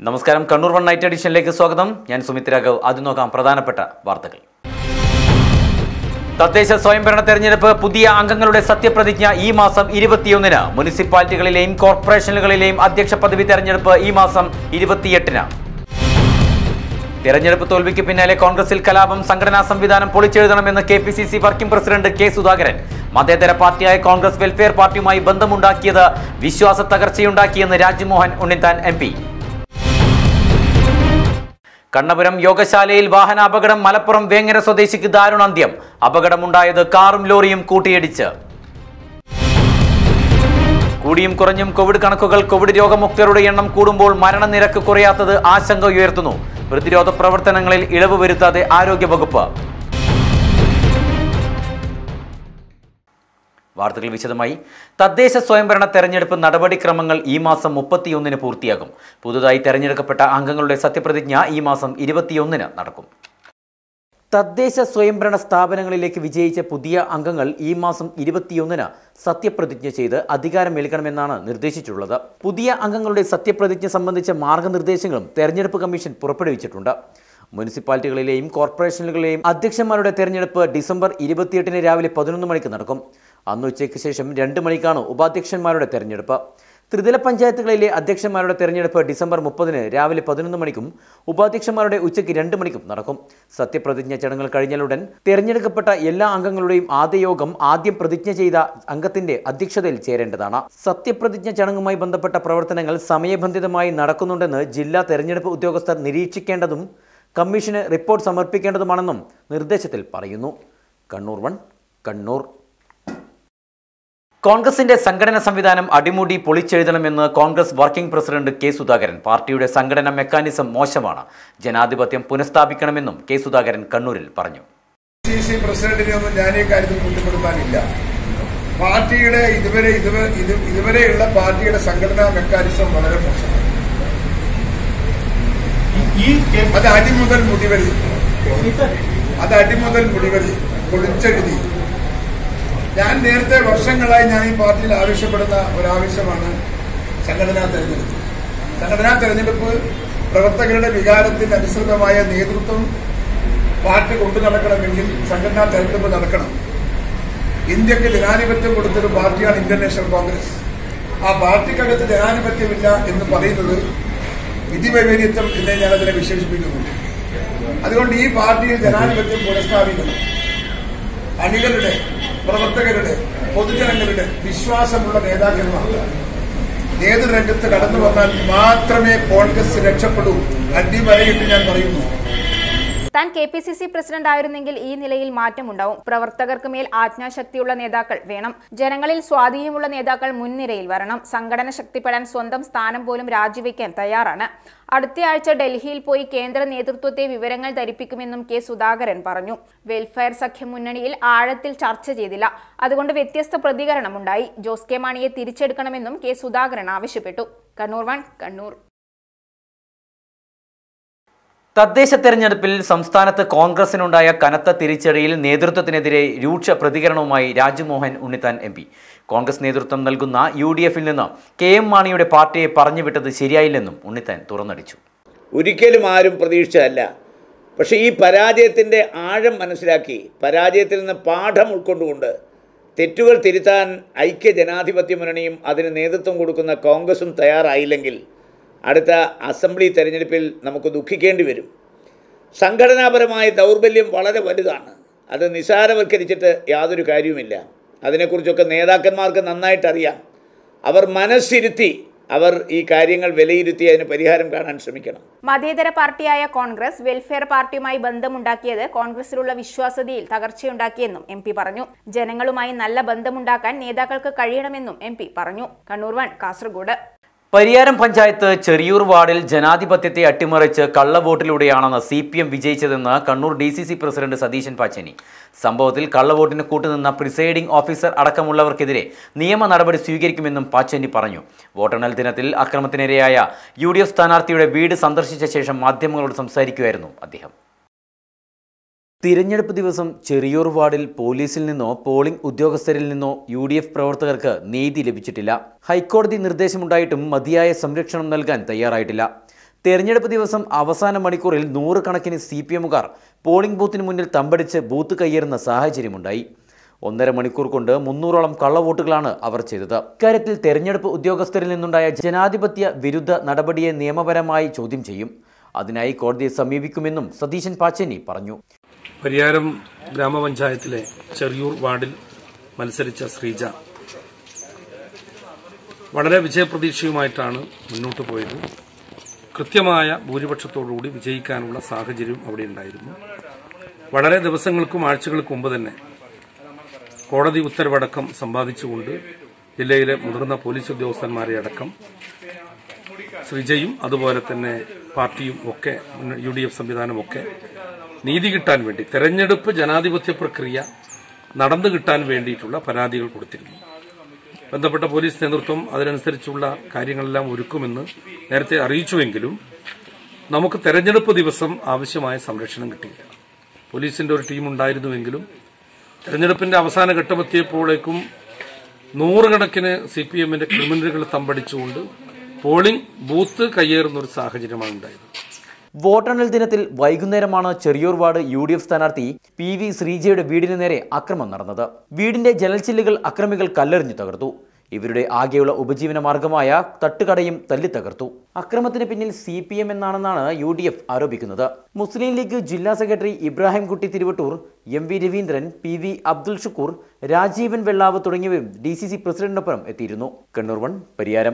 നമസ്കാരം Kannur one night എഡിഷനിലേക്ക് സ്വാഗതം ഞാൻ സുമിത് രാഘവ് ആദ്യം നോക്കാം പ്രധാനപ്പെട്ട വാർത്തകൾ തദ്ദേശ സ്വയംഭരണ തെരഞ്ഞെടുപ്പ് പുതിയ അംഗങ്ങളുടെ സത്യപ്രതിജ്ഞ ഈ മാസം ഇരുപത്തിയൊന്നിന് മുനിസിപ്പാലിറ്റികളിലെയും കോർപ്പറേഷനുകളിലെയും അധ്യക്ഷ പദവി തെരഞ്ഞെടുപ്പ് ഈ മാസം ഇരുപത്തിയെട്ടിന് തെരഞ്ഞെടുപ്പ് തോൽവിക്ക് പിന്നാലെ കോൺഗ്രസിൽ കലാപം സംഘടനാ സംവിധാനം പൊളിച്ചെഴുതണമെന്ന് K P C C working president K Sudhakaran മതേതര പാർട്ടിയായ കോൺഗ്രസ് വെൽഫെയർ പാർട്ടിയുമായി ബന്ധമുണ്ടാക്കിയത് വിശ്വാസ തകർച്ചയുണ്ടാക്കിയെന്ന് രാജ്മോഹൻ ഉണ്ണിത്താൻ എം പി കണ്ണപുരം യോഗശാലയിൽ വാഹനാപകടം മലപ്പുറം വേങ്ങര സ്വദേശിക്ക് ദാരുണാന്ത്യം അപകടമുണ്ടായത് കാറും ലോറിയും കൂട്ടിയിടിച്ച് കൂടിയും കുറഞ്ഞും കോവിഡ് കണക്കുകൾ കോവിഡ് രോഗമുക്തരുടെ എണ്ണം കൂടുമ്പോൾ മരണനിരക്ക് കുറയാത്തത് ആശങ്ക ഉയർത്തുന്നു പ്രതിരോധ പ്രവർത്തനങ്ങളിൽ ഇളവ് വരുത്താതെ ആരോഗ്യവകുപ്പ് വാർത്തകൾ വിശദമായി തദ്ദേശ സ്വയംഭരണ തെരഞ്ഞെടുപ്പ് നടപടിക്രമങ്ങൾ ഈ മാസം മുപ്പത്തിയൊന്നിന് പൂർത്തിയാകും പുതുതായി തെരഞ്ഞെടുക്കപ്പെട്ട അംഗങ്ങളുടെ സത്യപ്രതിജ്ഞ ഈ മാസം ഇരുപത്തിയൊന്നിന് നടക്കും തദ്ദേശ സ്വയംഭരണ സ്ഥാപനങ്ങളിലേക്ക് വിജയിച്ച പുതിയ അംഗങ്ങൾ ഈ മാസം ഇരുപത്തിയൊന്നിന് സത്യപ്രതിജ്ഞ ചെയ്ത് അധികാരമേൽക്കണമെന്നാണ് നിർദ്ദേശിച്ചിട്ടുള്ളത് പുതിയ അംഗങ്ങളുടെ സത്യപ്രതിജ്ഞ സംബന്ധിച്ച മാർഗനിർദ്ദേശങ്ങളും തെരഞ്ഞെടുപ്പ് കമ്മീഷൻ പുറപ്പെടുവിച്ചിട്ടുണ്ട് മുനിസിപ്പാലിറ്റികളിലെയും കോർപ്പറേഷനുകളിലെയും അധ്യക്ഷന്മാരുടെ തെരഞ്ഞെടുപ്പ് ഡിസംബർ ഇരുപത്തിയെട്ടിന് രാവിലെ പതിനൊന്ന് മണിക്ക് നടക്കും അന്ന് ഉച്ചയ്ക്ക് ശേഷം രണ്ട് മണിക്കാണ് ഉപാധ്യക്ഷന്മാരുടെ തെരഞ്ഞെടുപ്പ് ത്രിതല പഞ്ചായത്തുകളിലെ അധ്യക്ഷന്മാരുടെ തെരഞ്ഞെടുപ്പ് ഡിസംബർ മുപ്പതിന് രാവിലെ പതിനൊന്ന് മണിക്കും ഉപാധ്യക്ഷന്മാരുടെ ഉച്ചയ്ക്ക് രണ്ട് മണിക്കും നടക്കും സത്യപ്രതിജ്ഞ ചടങ്ങുകൾ കഴിഞ്ഞാലുടൻ തെരഞ്ഞെടുക്കപ്പെട്ട എല്ലാ അംഗങ്ങളുടെയും ആദ്യ യോഗം ആദ്യം പ്രതിജ്ഞ ചെയ്ത അംഗത്തിന്റെ അധ്യക്ഷതയിൽ ചേരേണ്ടതാണ് സത്യപ്രതിജ്ഞ ചടങ്ങുമായി ബന്ധപ്പെട്ട പ്രവർത്തനങ്ങൾ സമയബന്ധിതമായി നടക്കുന്നുണ്ടെന്ന് ജില്ലാ തെരഞ്ഞെടുപ്പ് ഉദ്യോഗസ്ഥർ നിരീക്ഷിക്കേണ്ടതും കമ്മീഷന് റിപ്പോർട്ട് സമർപ്പിക്കേണ്ടതുമാണെന്നും നിർദ്ദേശത്തിൽ പറയുന്നു കണ്ണൂർ വൺ കണ്ണൂർ കോൺഗ്രസിന്റെ സംഘടന സംവിധാനം അടിമുടി പൊളിച്ചെഴുതണമെന്ന് Congress working president K Sudhakaran പാർട്ടിയുടെ സംഘടന മെക്കാനിസം മോശമാണ് ജനാധിപത്യം പുനഃസ്ഥാപിക്കണമെന്നും കെ സുധാകരൻ കണ്ണൂരിൽ പറഞ്ഞു സി സി പ്രസിഡന്റിനെ ഒന്നും ഞാൻ ഈ കാര്യത്തിൽ കുറ്റപ്പെടുത്താനില്ല പാർട്ടിയുടെ ഇതുവരെ ഇതുവരെ ഇത് ഇതുവരെയുള്ള പാർട്ടിയുടെ സംഘടനാ മെക്കാനിസം വളരെ മോശമാണ് ഈ കേ- അത് അടിമുതൽ മുടിവരി അത് അടിമുതൽ മുടിവരി പൊളിച്ചെഴുതി ഞാൻ നേരത്തെ വർഷങ്ങളായി ഞാൻ ഈ പാർട്ടിയിൽ ആവശ്യപ്പെടുന്ന ഒരാവശ്യമാണ് സംഘടനാ തെരഞ്ഞെടുപ്പ് സംഘടനാ തെരഞ്ഞെടുപ്പ് പ്രവർത്തകരുടെ വികാരത്തിന് അനുസൃതമായ നേതൃത്വം പാർട്ടി കൊണ്ടു നടക്കണമെങ്കിൽ സംഘടനാ തെരഞ്ഞെടുപ്പ് നടക്കണം ഇന്ത്യക്ക് ജനാധിപത്യം കൊടുത്തൊരു പാർട്ടിയാണ് ഇന്ത്യൻ നാഷണൽ കോൺഗ്രസ് ആ പാർട്ടിക്കകത്ത് ജനാധിപത്യമില്ല എന്ന് പറയുന്നത് വിധിവൈപരീത്യം എന്നേ ഞാൻ അതിനെ വിശേഷിപ്പിക്കുന്നു അതുകൊണ്ട് ഈ പാർട്ടിയിൽ ജനാധിപത്യം പുനഃസ്ഥാപിക്കണം അണികളുടെ പ്രവർത്തകരുടെ പൊതുജനങ്ങളുടെ വിശ്വാസമുള്ള നേതാക്കന്മാർ നേതൃരംഗത്ത് കടന്നു വന്നാൽ മാത്രമേ കോൺഗ്രസ് രക്ഷപ്പെടൂ അടിവരയിട്ട് ഞാൻ പറയുന്നു താൻ K P C C president ആയിരുന്നെങ്കിൽ ഈ നിലയിൽ മാറ്റമുണ്ടാവും പ്രവർത്തകർക്ക് മേൽ ആജ്ഞാശക്തിയുള്ള നേതാക്കൾ വേണം ജനങ്ങളിൽ സ്വാധീനമുള്ള നേതാക്കൾ മുൻനിരയിൽ വരണം സംഘടന ശക്തിപ്പെടാൻ സ്വന്തം സ്ഥാനം പോലും രാജിവെക്കാൻ തയ്യാറാണ് അടുത്തയാഴ്ച ഡൽഹിയിൽ പോയി കേന്ദ്ര നേതൃത്വത്തെ വിവരങ്ങൾ ധരിപ്പിക്കുമെന്നും കെ സുധാകരൻ പറഞ്ഞു വെൽഫെയർ സഖ്യ മുന്നണിയിൽ ആഴത്തിൽ ചർച്ച ചെയ്തില്ല അതുകൊണ്ട് വ്യത്യസ്ത പ്രതികരണമുണ്ടായി ജോസ് കെ മാണിയെ തിരിച്ചെടുക്കണമെന്നും കെ സുധാകരൻ ആവശ്യപ്പെട്ടു കണ്ണൂർ വൺ കണ്ണൂർ തദ്ദേശ തെരഞ്ഞെടുപ്പിൽ സംസ്ഥാനത്ത് കോൺഗ്രസിനുണ്ടായ കനത്ത തിരിച്ചടിയിൽ നേതൃത്വത്തിനെതിരെ രൂക്ഷ പ്രതികരണവുമായി രാജ്മോഹൻ ഉണ്ണിത്താൻ എം പി കോൺഗ്രസ് നേതൃത്വം നൽകുന്ന യു ഡി എഫിൽ നിന്ന് കെ എം മാണിയുടെ പാർട്ടിയെ പറഞ്ഞുവിട്ടത് ശരിയായില്ലെന്നും ഉണ്ണിത്താൻ തുറന്നടിച്ചു ഒരിക്കലും ആരും പ്രതീക്ഷിച്ചതല്ല പക്ഷേ ഈ പരാജയത്തിൻ്റെ ആഴം മനസ്സിലാക്കി പരാജയത്തിൽ നിന്ന് പാഠം ഉൾക്കൊണ്ടുകൊണ്ട് തെറ്റുകൾ തിരുത്താൻ ഐക്യ ജനാധിപത്യ മുന്നണിയും അതിന് നേതൃത്വം കൊടുക്കുന്ന കോൺഗ്രസും തയ്യാറായില്ലെങ്കിൽ അടുത്ത അസംബ്ലി തെരഞ്ഞെടുപ്പിൽ നമുക്ക് ദുഃഖിക്കേണ്ടി വരും സംഘടനാപരമായ ദൗർബല്യം വളരെ വലുതാണ് അത് നിസാരവൽക്കരിച്ചിട്ട് യാതൊരു കാര്യവുമില്ല അതിനെക്കുറിച്ചൊക്കെ നേതാക്കന്മാർക്ക് നന്നായിട്ടറിയാം അവർ മനസ്സിരുത്തി അവർ ഈ കാര്യങ്ങൾ വിലയിരുത്തി അതിന് പരിഹാരം കാണാൻ ശ്രമിക്കണം മതേതര പാർട്ടിയായ കോൺഗ്രസ് വെൽഫെയർ പാർട്ടിയുമായി ബന്ധമുണ്ടാക്കിയത് കോൺഗ്രസിലുള്ള വിശ്വാസ്യതയിൽ തകർച്ചയുണ്ടാക്കിയെന്നും എം പി പറഞ്ഞു ജനങ്ങളുമായി നല്ല ബന്ധമുണ്ടാക്കാൻ നേതാക്കൾക്ക് കഴിയണമെന്നും എം പി പറഞ്ഞു കണ്ണൂർ വൺ കാസർഗോഡ് പരിയാരം പഞ്ചായത്ത് ചെറിയൂർ വാർഡിൽ ജനാധിപത്യത്തെ അട്ടിമറിച്ച് കള്ളവോട്ടിലൂടെയാണെന്ന് സി പി എം വിജയിച്ചതെന്ന് Kannur D C C president Satheesan Pacheni സംഭവത്തിൽ കള്ളവോട്ടിന് കൂട്ടുനിന്ന പ്രിസൈഡിംഗ് ഓഫീസർ അടക്കമുള്ളവർക്കെതിരെ നിയമ നടപടി സ്വീകരിക്കുമെന്നും പാച്ചേനി പറഞ്ഞു വോട്ടെണ്ണൽ ദിനത്തിൽ അക്രമത്തിനിരയായ യു ഡി എഫ് സ്ഥാനാർത്ഥിയുടെ വീട് സന്ദർശിച്ച ശേഷം മാധ്യമങ്ങളോട് സംസാരിക്കുകയായിരുന്നു അദ്ദേഹം തിരഞ്ഞെടുപ്പ് ദിവസം ചെറിയൂർ വാർഡിൽ പോലീസിൽ നിന്നോ പോളിംഗ് ഉദ്യോഗസ്ഥരിൽ നിന്നോ യു ഡി എഫ് പ്രവർത്തകർക്ക് നീതി ലഭിച്ചിട്ടില്ല ഹൈക്കോടതി നിർദ്ദേശമുണ്ടായിട്ടും മതിയായ സംരക്ഷണം നൽകാൻ തയ്യാറായിട്ടില്ല തെരഞ്ഞെടുപ്പ് ദിവസം അവസാന മണിക്കൂറിൽ നൂറുകണക്കിന് സി പി എമ്മുകാർ പോളിംഗ് ബൂത്തിന് മുന്നിൽ തമ്പടിച്ച് ബൂത്ത് കയ്യേറുന്ന സാഹചര്യമുണ്ടായി ഒന്നര മണിക്കൂർ കൊണ്ട് മുന്നൂറോളം കള്ളവോട്ടുകളാണ് അവർ ചെയ്തത് ഇക്കാര്യത്തിൽ തെരഞ്ഞെടുപ്പ് ഉദ്യോഗസ്ഥരിൽ നിന്നുണ്ടായ ജനാധിപത്യ വിരുദ്ധ നടപടിയെ നിയമപരമായി ചോദ്യം ചെയ്യും അതിനായി കോടതിയെ സമീപിക്കുമെന്നും സതീശൻ പാച്ചേനി പറഞ്ഞു പരിയാരം ഗ്രാമപഞ്ചായത്തിലെ ചെറിയൂർ വാർഡിൽ മത്സരിച്ച ശ്രീജ വളരെ വിജയപ്രതീക്ഷയുമായിട്ടാണ് മുന്നോട്ട് പോയത് കൃത്യമായ ഭൂരിപക്ഷത്തോടുകൂടി വിജയിക്കാനുള്ള സാഹചര്യം അവിടെ ഉണ്ടായിരുന്നു വളരെ ദിവസങ്ങൾക്കും ആഴ്ചകൾക്കും മുമ്പ് തന്നെ കോടതി ഉത്തരവടക്കം സമ്പാദിച്ചുകൊണ്ട് ജില്ലയിലെ മുതിർന്ന പോലീസ് ഉദ്യോഗസ്ഥന്മാരെ അടക്കം ശ്രീജയും അതുപോലെ തന്നെ പാർട്ടിയും ഒക്കെ യു ഡി എഫ് സംവിധാനമൊക്കെ നീതി കിട്ടാൻ വേണ്ടി തെരഞ്ഞെടുപ്പ് ജനാധിപത്യ പ്രക്രിയ നടന്നു കിട്ടാൻ വേണ്ടിയിട്ടുള്ള പരാതികൾ കൊടുത്തിരുന്നു ബന്ധപ്പെട്ട പോലീസ് നേതൃത്വം അതിനനുസരിച്ചുള്ള കാര്യങ്ങളെല്ലാം ഒരുക്കുമെന്ന് നേരത്തെ അറിയിച്ചുവെങ്കിലും നമുക്ക് തെരഞ്ഞെടുപ്പ് ദിവസം ആവശ്യമായ സംരക്ഷണം കിട്ടിയില്ല പോലീസിന്റെ ഒരു ടീം ഉണ്ടായിരുന്നുവെങ്കിലും തെരഞ്ഞെടുപ്പിന്റെ അവസാന ഘട്ടമെത്തിയപ്പോഴേക്കും നൂറുകണക്കിന് സി പി എമ്മിന്റെ ക്രിമിനലുകൾ തമ്പടിച്ചുകൊണ്ട് പോളിംഗ് ബൂത്ത് കയ്യേറുന്ന ഒരു സാഹചര്യമാണ് ഉണ്ടായത് വോട്ടെണ്ണൽ ദിനത്തിൽ വൈകുന്നേരമാണ് Cheriyur ward U D F സ്ഥാനാർത്ഥി പി വി ശ്രീജയുടെ വീടിന് നേരെ അക്രമം നടന്നത് വീടിന്റെ ജനൽച്ചില്ലുകൾ അക്രമികൾ കല്ലെറിഞ്ഞു തകർത്തു ഇവരുടെ ആകെയുള്ള ഉപജീവന മാർഗമായ തട്ടുകടയും തല്ലി തകർത്തു അക്രമത്തിന് പിന്നിൽ സി പി എം എന്നാണെന്നാണ് യു ഡി എഫ് ആരോപിക്കുന്നത് മുസ്ലിം ലീഗ് ജില്ലാ secretary Ibrahimkutty Thiruvattoor M V Raveendran P V Abdul Shukkoor Rajeevan Vellav തുടങ്ങിയവരും ഡി സി സി പ്രസിഡന്റിനൊപ്പം എത്തിയിരുന്നു കണ്ണൂർ വൺ പരിയാരം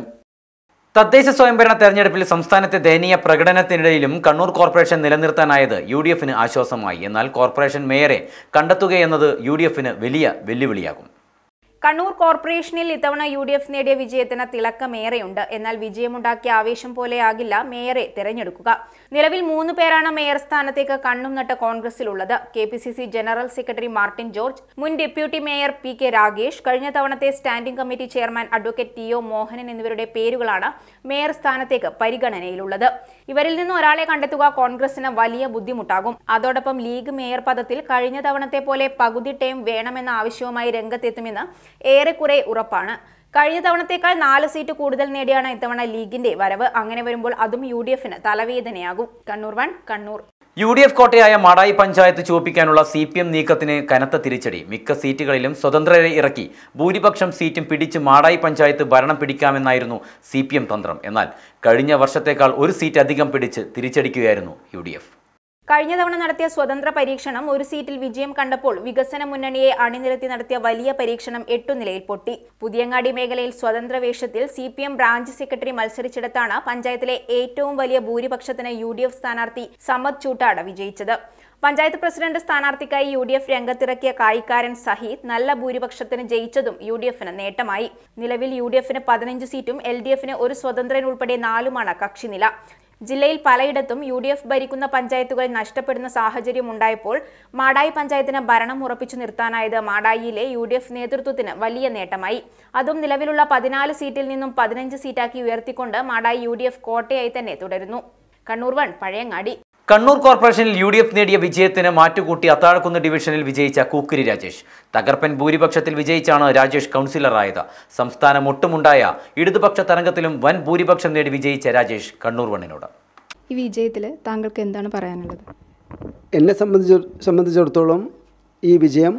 തദ്ദേശ സ്വയംഭരണ തെരഞ്ഞെടുപ്പിൽ സംസ്ഥാനത്തെ ദയനീയ പ്രകടനത്തിനിടയിലും കണ്ണൂർ കോർപ്പറേഷൻ നിലനിർത്താനായത് യു ഡി എഫിന് ആശ്വാസമായി എന്നാൽ കോർപ്പറേഷൻ മേയറെ കണ്ടെത്തുകയെന്നത് യു ഡി എഫിന് വലിയ വെല്ലുവിളിയാകും കണ്ണൂർ കോർപ്പറേഷനിൽ ഇത്തവണ യു ഡി എഫ് നേടിയ വിജയത്തിന് തിളക്കമേറെയുണ്ട് എന്നാൽ വിജയമുണ്ടാക്കിയ ആവേശം പോലെയാകില്ല മേയറെ തിരഞ്ഞെടുക്കുക നിലവിൽ മൂന്ന് പേരാണ് മേയർ സ്ഥാനത്തേക്ക് കണ്ണും നട്ട കോൺഗ്രസിലുള്ളത് K P C C general secretary Martin George മുൻ deputy mayor P K Ragesh കഴിഞ്ഞ തവണത്തെ standing committee chairman advocate T O Mohanan എന്നിവരുടെ പേരുകളാണ് മേയർ സ്ഥാനത്തേക്ക് പരിഗണനയിലുള്ളത് ഇവരിൽ നിന്ന് ഒരാളെ കണ്ടെത്തുക കോൺഗ്രസിന് വലിയ ബുദ്ധിമുട്ടാകും അതോടൊപ്പം ലീഗ് മേയർ പദത്തിൽ കഴിഞ്ഞ തവണത്തെ പോലെ പകുതി ടൈം വേണമെന്ന ആവശ്യവുമായി രംഗത്തെത്തുമെന്ന് ഏറെക്കുറെ ഉറപ്പാണ് കഴിഞ്ഞ തവണത്തേക്കാൾ നാല് സീറ്റ് കൂടുതൽ നേടിയാണ് ഇത്തവണ ലീഗിന്റെ വരവ് അങ്ങനെ വരുമ്പോൾ അതും യു ഡി എഫിന് തലവേദനയാകും Kannur one Kannur U D F കോട്ടയായ മാടായി പഞ്ചായത്ത് ചുവപ്പിക്കാനുള്ള സി പി എം നീക്കത്തിന് കനത്ത തിരിച്ചടി മിക്ക സീറ്റുകളിലും സ്വതന്ത്രരെ ഇറക്കി ഭൂരിപക്ഷം സീറ്റും പിടിച്ച് മാടായി പഞ്ചായത്ത് ഭരണം പിടിക്കാമെന്നായിരുന്നു സി പി എം തന്ത്രം എന്നാൽ കഴിഞ്ഞ വർഷത്തേക്കാൾ ഒരു സീറ്റ് അധികം പിടിച്ച് തിരിച്ചടിക്കുകയായിരുന്നു യു ഡി എഫ് കഴിഞ്ഞ തവണ നടത്തിയ സ്വതന്ത്ര പരീക്ഷണം ഒരു സീറ്റിൽ വിജയം കണ്ടപ്പോൾ വികസന മുന്നണിയെ അണിനിരത്തി നടത്തിയ വലിയ പരീക്ഷണം എട്ടുനിലയിൽ പൊട്ടി പുതിയങ്ങാടി മേഖലയിൽ സ്വതന്ത്ര വേഷത്തിൽ C P M branch secretary മത്സരിച്ചിടത്താണ് പഞ്ചായത്തിലെ ഏറ്റവും വലിയ ഭൂരിപക്ഷത്തിന് യു ഡി എഫ് സ്ഥാനാർത്ഥി സമദ് ചൂട്ടാട് വിജയിച്ചത് പഞ്ചായത്ത് പ്രസിഡന്റ് സ്ഥാനാർത്ഥിക്കായി യു ഡി എഫ് രംഗത്തിറക്കിയ കായിക്കാരൻ സഹീദ് നല്ല ഭൂരിപക്ഷത്തിന് ജയിച്ചതും യു ഡി എഫിന് നേട്ടമായി നിലവിൽ യു ഡി എഫിന് പതിനഞ്ച് സീറ്റും എൽ ഡി എഫിന് ഒരു സ്വതന്ത്രൻ ഉൾപ്പെടെ നാലുമാണ് കക്ഷിനില ജില്ലയിൽ പലയിടത്തും യു ഡി എഫ് ഭരിക്കുന്ന പഞ്ചായത്തുകൾ നഷ്ടപ്പെടുന്ന സാഹചര്യം ഉണ്ടായപ്പോൾ മാടായി പഞ്ചായത്തിന് ഭരണം ഉറപ്പിച്ചു നിർത്താനായത് മാടായിയിലെ യു ഡി എഫ് നേതൃത്വത്തിന് വലിയ നേട്ടമായി അതും നിലവിലുള്ള പതിനാല് സീറ്റിൽ നിന്നും പതിനഞ്ച് സീറ്റാക്കി ഉയർത്തിക്കൊണ്ട് മാടായി യു ഡി എഫ് കോട്ടയായി തന്നെ തുടരുന്നു കണ്ണൂർ വൺ പഴയങ്ങാടി കണ്ണൂർ കോർപ്പറേഷനിൽ യു ഡി എഫ് നേടിയ വിജയത്തിന് മാറ്റുകൂട്ടി അത്താഴക്കുന്ന് ഡിവിഷനിൽ വിജയിച്ച കൂക്കിരി രാജേഷ് തകർപ്പൻ ഭൂരിപക്ഷത്തിൽ വിജയിച്ചാണ് രാജേഷ് കൗൺസിലറായത് സംസ്ഥാനം ഒട്ടുമുണ്ടായ ഇടതുപക്ഷ തരംഗത്തിലും വൻ ഭൂരിപക്ഷം നേടി വിജയിച്ച രാജേഷ് കണ്ണൂർ വണ്ണിനോട് ഈ വിജയത്തിൽ താങ്കൾക്ക് എന്താണ് പറയാനുള്ളത് എന്നെ സംബന്ധിച്ച സംബന്ധിച്ചിടത്തോളം ഈ വിജയം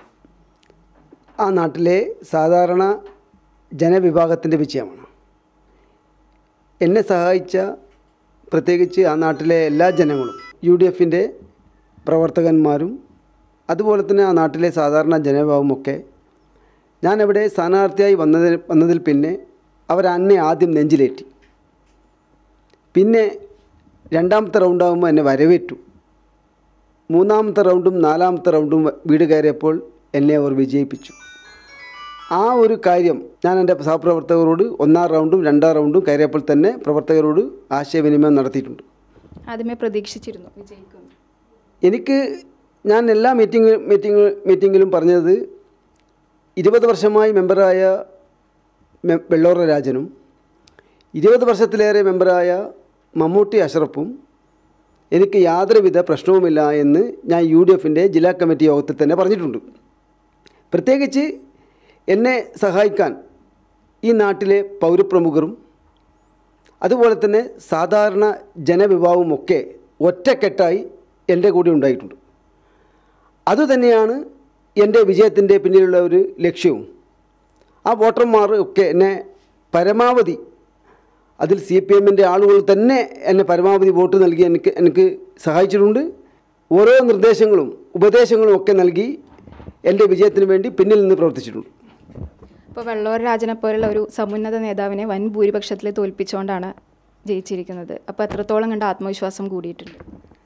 ആ നാട്ടിലെ സാധാരണ ജനവിഭാഗത്തിൻ്റെ വിജയമാണ് എന്നെ സഹായിച്ച പ്രത്യേകിച്ച് ആ നാട്ടിലെ എല്ലാ ജനങ്ങളും യു ഡി എഫിൻ്റെ പ്രവർത്തകന്മാരും അതുപോലെ തന്നെ ആ നാട്ടിലെ സാധാരണ ജനവിഭാഗമൊക്കെ ഞാനവിടെ സ്ഥാനാർത്ഥിയായി വന്നതിൽ വന്നതിൽ പിന്നെ അവർ എന്നെ ആദ്യം നെഞ്ചിലേറ്റി പിന്നെ രണ്ടാമത്തെ റൗണ്ടാകുമ്പോൾ എന്നെ വരവേറ്റു മൂന്നാമത്തെ റൗണ്ടും നാലാമത്തെ റൗണ്ടും വീട് കയറിയപ്പോൾ എന്നെ അവർ വിജയിപ്പിച്ചു ആ ഒരു കാര്യം ഞാൻ എൻ്റെ സഹപ്രവർത്തകരോട് ഒന്നാം റൗണ്ടും രണ്ടാം റൗണ്ടും കയറിയപ്പോൾ തന്നെ പ്രവർത്തകരോട് ആശയവിനിമയം നടത്തിയിട്ടുണ്ട് ആദ്യമേ പ്രതീക്ഷിച്ചിരുന്നു വിജയിക്കും എനിക്ക് ഞാൻ എല്ലാ മീറ്റിംഗ് മീറ്റിംഗ് മീറ്റിങ്ങിലും പറഞ്ഞത് ഇരുപത് വർഷമായി മെമ്പറായ മെ- വെള്ളോറ രാജനും ഇരുപത് വർഷത്തിലേറെ മെമ്പറായ മമ്മൂട്ടി അഷറഫും എനിക്ക് യാതൊരുവിധ പ്രശ്നവുമില്ല എന്ന് ഞാൻ യു ഡി എഫിൻ്റെ ജില്ലാ കമ്മിറ്റി യോഗത്തിൽ തന്നെ പറഞ്ഞിട്ടുണ്ട് പ്രത്യേകിച്ച് എന്നെ സഹായിക്കാൻ ഈ നാട്ടിലെ പൗരപ്രമുഖരും അതുപോലെ തന്നെ സാധാരണ ജനവിഭാഗവുമൊക്കെ ഒറ്റക്കെട്ടായി എൻ്റെ കൂടെ ഉണ്ടായിട്ടുണ്ട് അതുതന്നെയാണ് എൻ്റെ വിജയത്തിൻ്റെ പിന്നിലുള്ള ഒരു ലക്ഷ്യവും ആ വോട്ടർമാർ ഒക്കെ എന്നെ പരമാവധി അതിൽ സി പി എമ്മിൻ്റെ ആളുകൾ തന്നെ എന്നെ പരമാവധി വോട്ട് നൽകി എനിക്ക് എനിക്ക് സഹായിച്ചിട്ടുണ്ട് ഓരോ നിർദ്ദേശങ്ങളും ഉപദേശങ്ങളും ഒക്കെ നൽകി എൻ്റെ വിജയത്തിന് വേണ്ടി പിന്നിൽ നിന്ന് പ്രവർത്തിച്ചിട്ടുണ്ട് ഇപ്പോൾ വെള്ളൂർ രാജനെ പോലുള്ള ഒരു സമുന്നത നേതാവിനെ വൻ ഭൂരിപക്ഷത്തിൽ തോൽപ്പിച്ചുകൊണ്ടാണ് ജയിച്ചിരിക്കുന്നത് അപ്പോൾ എത്രത്തോളം കണ്ട് ആത്മവിശ്വാസം കൂടിയിട്ടുണ്ട്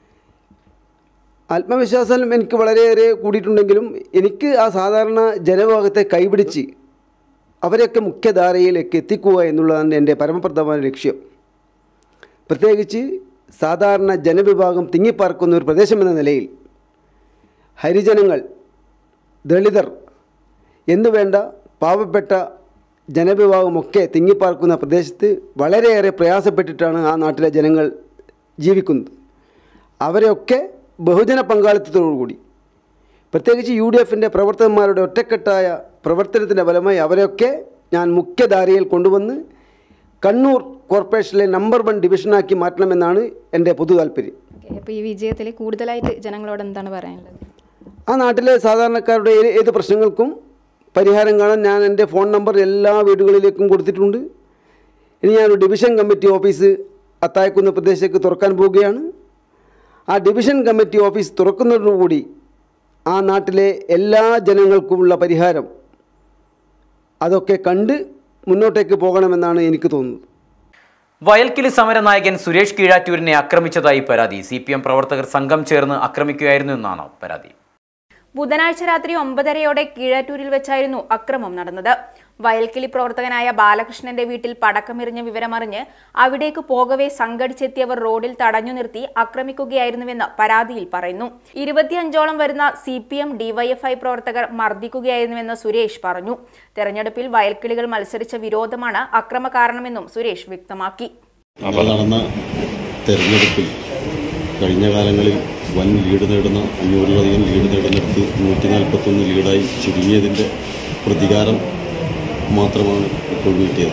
ആത്മവിശ്വാസം എനിക്ക് വളരെയേറെ കൂടിയിട്ടുണ്ടെങ്കിലും എനിക്ക് ആ സാധാരണ ജനവിഭാഗത്തെ കൈപിടിച്ച് അവരെയൊക്കെ മുഖ്യധാരയിലേക്ക് എത്തിക്കുക എന്നുള്ളതാണ് എൻ്റെ പരമപ്രധാന ലക്ഷ്യം പ്രത്യേകിച്ച് സാധാരണ ജനവിഭാഗം തിങ്ങിപ്പാർക്കുന്ന ഒരു പ്രദേശമെന്ന നിലയിൽ ഹരിജനങ്ങൾ ദളിതർ എന്നുവേണ്ട പാവപ്പെട്ട ജനവിഭാഗമൊക്കെ തിങ്ങിപ്പാർക്കുന്ന പ്രദേശത്ത് വളരെയേറെ പ്രയാസപ്പെട്ടിട്ടാണ് ആ നാട്ടിലെ ജനങ്ങൾ ജീവിക്കുന്നത് അവരെയൊക്കെ ബഹുജന പങ്കാളിത്തത്തോടുകൂടി പ്രത്യേകിച്ച് യു ഡി എഫിൻ്റെ പ്രവർത്തകന്മാരുടെ ഒറ്റക്കെട്ടായ പ്രവർത്തനത്തിൻ്റെ ഫലമായി അവരെയൊക്കെ ഞാൻ മുഖ്യധാരയിൽ കൊണ്ടുവന്ന് കണ്ണൂർ കോർപ്പറേഷനിലെ നമ്പർ വൺ ഡിവിഷനാക്കി മാറ്റണമെന്നാണ് എൻ്റെ പൊതു താല്പര്യം ഓക്കെ അപ്പോൾ ഈ വിജയത്തിൽ കൂടുതലായിട്ട് ജനങ്ങളോട് എന്താണ് പറയാനുള്ളത് ആ നാട്ടിലെ സാധാരണക്കാരുടെ ഏത് ഏത് പ്രശ്നങ്ങൾക്കും പരിഹാരം കാണാൻ ഞാൻ എൻ്റെ ഫോൺ നമ്പർ എല്ലാ വീടുകളിലേക്കും കൊടുത്തിട്ടുണ്ട് ഇനി ഞാനൊരു ഡിവിഷൻ കമ്മിറ്റി ഓഫീസ് അത്തായക്കുന്ന പ്രദേശത്തേക്ക് തുറക്കാൻ പോവുകയാണ് ആ ഡിവിഷൻ കമ്മിറ്റി ഓഫീസ് തുറക്കുന്നതോടുകൂടി ആ നാട്ടിലെ എല്ലാ ജനങ്ങൾക്കുമുള്ള പരിഹാരം അതൊക്കെ കണ്ട് മുന്നോട്ടേക്ക് പോകണമെന്നാണ് എനിക്ക് തോന്നുന്നത് വയൽക്കിളി സമരനായകൻ സുരേഷ് കീഴാറ്റൂരിനെ ആക്രമിച്ചതായി പരാതി സി പി എം പ്രവർത്തകർ സംഘം ചേർന്ന് ആക്രമിക്കുകയായിരുന്നു എന്നാണ് പരാതി ബുധനാഴ്ച രാത്രി ഒമ്പതരയോടെ കീഴാറ്റൂരിൽ വെച്ചായിരുന്നു അക്രമം നടന്നത് വയൽക്കിളി പ്രവർത്തകനായ ബാലകൃഷ്ണന്റെ വീട്ടിൽ പടക്കമെറിഞ്ഞ വിവരമറിഞ്ഞ് അവിടേക്ക് പോകവെ സംഘടിച്ചെത്തിയവർ റോഡിൽ തടഞ്ഞു നിർത്തി ആക്രമിക്കുകയായിരുന്നുവെന്ന് പരാതിയിൽ പറയുന്നു ഇരുപത്തിയഞ്ചോളം വരുന്ന സി പി എം ഡിവൈഎഫ്ഐ പ്രവർത്തകർ മർദ്ദിക്കുകയായിരുന്നുവെന്ന് സുരേഷ് പറഞ്ഞു തെരഞ്ഞെടുപ്പിൽ വയൽക്കിളികൾ മത്സരിച്ച വിരോധമാണ് അക്രമ കാരണമെന്നും സുരേഷ് വ്യക്തമാക്കി അപ്പോൾ നടന്ന തെരഞ്ഞെടുപ്പിൽ കഴിഞ്ഞ കാലങ്ങളിൽ വൻ ലീഡ് നേടുന്ന അഞ്ഞൂറിലധികം ലീഡ് നേടുന്നിടത്ത് നൂറ്റി നാൽപ്പത്തൊന്ന് ലീഡായി ചുരുങ്ങിയതിൻ്റെ പ്രതികാരം മാത്രമാണ് ഇപ്പോൾ കിട്ടിയത്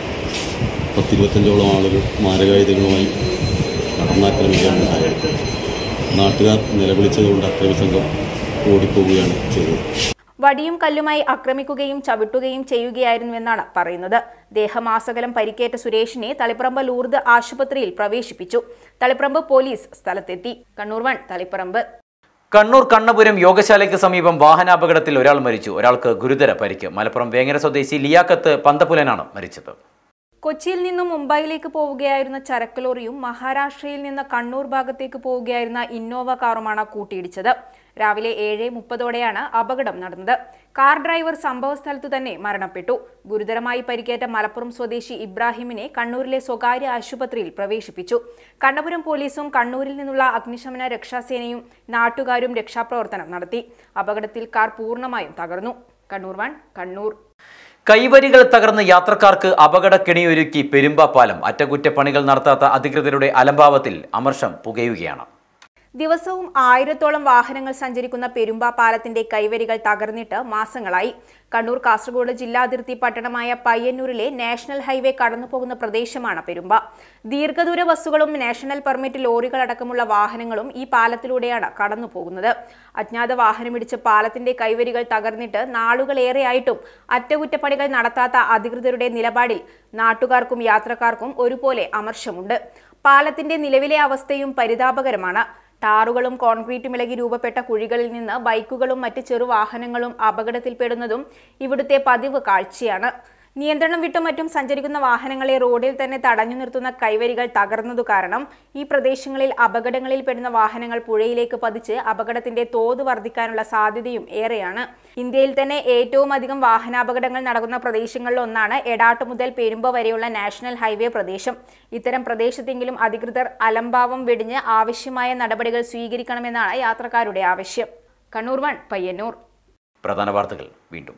പത്തിരുപത്തഞ്ചോളം ആളുകൾ മാരകായുധങ്ങളുമായി കടന്നാക്രമിക്കുകയാണ് ഉണ്ടായത് നാട്ടുകാർ നിലവിളിച്ചതുകൊണ്ട് അക്രമി സംഘം ഓടിപ്പോവുകയാണ് ചെയ്തത് വടിയും കല്ലുമായി ആക്രമിക്കുകയും ചവിട്ടുകയും ചെയ്യുകയായിരുന്നുവെന്നാണ് പറയുന്നത് ദേഹമാസകലം പരിക്കേറ്റ സുരേഷിനെ തളിപ്പറമ്പ് ലൂർദ് ആശുപത്രിയിൽ പ്രവേശിപ്പിച്ചു തളിപ്പറമ്പ് പോലീസ് സ്ഥലത്തെത്തി കണ്ണൂർ വൺ തളിപ്പറമ്പ് കണ്ണൂർ കണ്ണപുരം യോഗശാലയ്ക്ക് സമീപം വാഹനാപകടത്തിൽ ഒരാൾ മരിച്ചു ഒരാൾക്ക് ഗുരുതര പരിക്ക് മലപ്പുറം വേങ്ങര സ്വദേശി ലിയാക്കത്ത് പന്തപുലനാണ് മരിച്ചത് കൊച്ചിയിൽ നിന്നും മുംബൈയിലേക്ക് പോവുകയായിരുന്ന ചരക്ക് ലോറിയും മഹാരാഷ്ട്രയിൽ നിന്ന് കണ്ണൂർ ഭാഗത്തേക്ക് പോവുകയായിരുന്ന ഇന്നോവ കാറുമാണ് കൂട്ടിയിടിച്ചത് രാവിലെ ഏഴ് മുപ്പതോടെയാണ് അപകടം നടന്നത് കാർ ഡ്രൈവർ സംഭവസ്ഥലത്തു തന്നെ മരണപ്പെട്ടു ഗുരുതരമായി പരിക്കേറ്റ മലപ്പുറം സ്വദേശി ഇബ്രാഹിമിനെ കണ്ണൂരിലെ സ്വകാര്യ ആശുപത്രിയിൽ പ്രവേശിപ്പിച്ചു കണ്ണപുരം പോലീസും കണ്ണൂരിൽ നിന്നുള്ള അഗ്നിശമന രക്ഷാസേനയും നാട്ടുകാരും രക്ഷാപ്രവർത്തനം നടത്തി അപകടത്തിൽ കാർ പൂർണ്ണമായും തകർന്നു കണ്ണൂർ വൺ കണ്ണൂർ കൈവരികൾ തകർന്ന് യാത്രക്കാർക്ക് അപകടക്കെണിയൊരുക്കി പെരുമ്പ പാലം അറ്റകുറ്റപ്പണികൾ നടത്താത്ത അധികൃതരുടെ അലംഭാവത്തിൽ അമർഷം പുകയുകയാണ് ദിവസവും ആയിരത്തോളം വാഹനങ്ങൾ സഞ്ചരിക്കുന്ന പെരുമ്പ പാലത്തിന്റെ കൈവരികൾ തകർന്നിട്ട് മാസങ്ങളായി കണ്ണൂർ കാസർഗോഡ് ജില്ലാതിർത്തി പട്ടണമായ പയ്യന്നൂരിലെ നാഷണൽ ഹൈവേ കടന്നുപോകുന്ന പ്രദേശമാണ് പെരുമ്പ ദീർഘദൂര ബസ്സുകളും നാഷണൽ പെർമിറ്റ് ലോറികളടക്കമുള്ള വാഹനങ്ങളും ഈ പാലത്തിലൂടെയാണ് കടന്നുപോകുന്നത് അജ്ഞാത വാഹനമിടിച്ച് പാലത്തിന്റെ കൈവരികൾ തകർന്നിട്ട് നാളുകളേറെയായിട്ടും അറ്റകുറ്റപ്പണികൾ നടത്താത്ത അധികൃതരുടെ നിലപാടിൽ നാട്ടുകാർക്കും യാത്രക്കാർക്കും ഒരുപോലെ അമർഷമുണ്ട് പാലത്തിന്റെ നിലവിലെ അവസ്ഥയും പരിതാപകരമാണ് ടാറുകളും കോൺക്രീറ്റും ഇളകി രൂപപ്പെട്ട കുഴികളിൽ നിന്ന് ബൈക്കുകളും മറ്റ് ചെറുവാഹനങ്ങളും അപകടത്തിൽപ്പെടുന്നതും ഇവിടുത്തെ പതിവ് കാഴ്ചയാണ് നിയന്ത്രണം വിട്ടും മറ്റും സഞ്ചരിക്കുന്ന വാഹനങ്ങളെ റോഡിൽ തന്നെ തടഞ്ഞു നിർത്തുന്ന കൈവരികൾ തകർന്നതു കാരണം ഈ പ്രദേശങ്ങളിൽ അപകടങ്ങളിൽ പെടുന്ന വാഹനങ്ങൾ പുഴയിലേക്ക് പതിച്ച് അപകടത്തിന്റെ തോത് വർദ്ധിക്കാനുള്ള സാധ്യതയും ഏറെയാണ് ഇന്ത്യയിൽ തന്നെ ഏറ്റവും അധികം വാഹനാപകടങ്ങൾ നടക്കുന്ന പ്രദേശങ്ങളിൽ ഒന്നാണ് എടാട്ട് മുതൽ പെരുമ്പ വരെയുള്ള നാഷണൽ ഹൈവേ പ്രദേശം ഇത്തരം പ്രദേശത്തെങ്കിലും അധികൃതർ അലംഭാവം വെടിഞ്ഞ് ആവശ്യമായ നടപടികൾ സ്വീകരിക്കണമെന്നാണ് യാത്രക്കാരുടെ ആവശ്യം കണ്ണൂർ വൺ പയ്യന്നൂർ പ്രധാന വാർത്തകൾ വീണ്ടും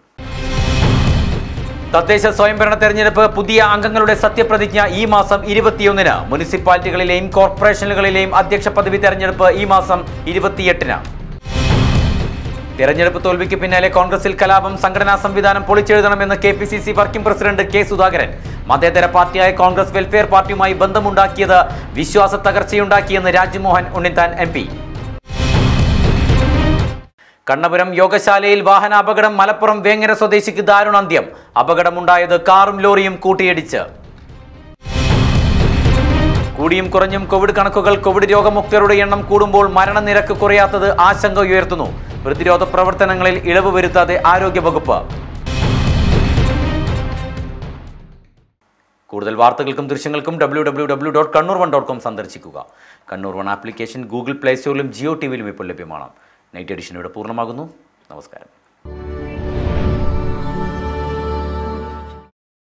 തദ്ദേശ സ്വയംഭരണ തെരഞ്ഞെടുപ്പ് പുതിയ അംഗങ്ങളുടെ സത്യപ്രതിജ്ഞ ഈ മാസം ഇരുപത്തിയൊന്നിന് മുനിസിപ്പാലിറ്റികളിലെയും കോർപ്പറേഷനുകളിലെയും അധ്യക്ഷ പദവി തെരഞ്ഞെടുപ്പ് ഈ മാസം ഇരുപത്തിയെട്ടിന് തിരഞ്ഞെടുപ്പ് തോൽവിക്ക് പിന്നാലെ കോൺഗ്രസിൽ കലാപം സംഘടനാ സംവിധാനം പൊളിച്ചെഴുതണമെന്ന് K P C C working president K Sudhakaran മതേതര പാർട്ടിയായ കോൺഗ്രസ് വെൽഫെയർ പാർട്ടിയുമായി ബന്ധമുണ്ടാക്കിയത് വിശ്വാസ തകർച്ചയുണ്ടാക്കിയെന്ന് രാജ്മോഹൻ ഉണ്ണിത്താൻ എം പി കണ്ണപുരം യോഗശാലയിൽ വാഹനാപകടം മലപ്പുറം വേങ്ങര സ്വദേശിക്ക് ദാരുണാന്ത്യം അപകടമുണ്ടായത് കാറും ലോറിയും കൂട്ടിയിടിച്ച് കൂടിയും കുറഞ്ഞും കോവിഡ് കണക്കുകൾ കോവിഡ് രോഗമുക്തരുടെ എണ്ണം കൂടുമ്പോൾ മരണനിരക്ക് കുറയാത്തത് ആശങ്ക ഉയർത്തുന്നു പ്രതിരോധ പ്രവർത്തനങ്ങളിൽ ഇളവ് വരുത്താതെ ആരോഗ്യവകുപ്പ് കൂടുതൽ വാർത്തകൾക്കും ദൃശ്യങ്ങൾക്കും W W W dot Kannur one dot com സന്ദർശിക്കുക Kannur one application Google play സ്റ്റോറിലും ജിയോ ടി വിയിലും ഇപ്പോൾ ലഭ്യമാണ് നൈറ്റ് എഡിഷൻ ഇവിടെ പൂർണ്ണമാകുന്നു നമസ്കാരം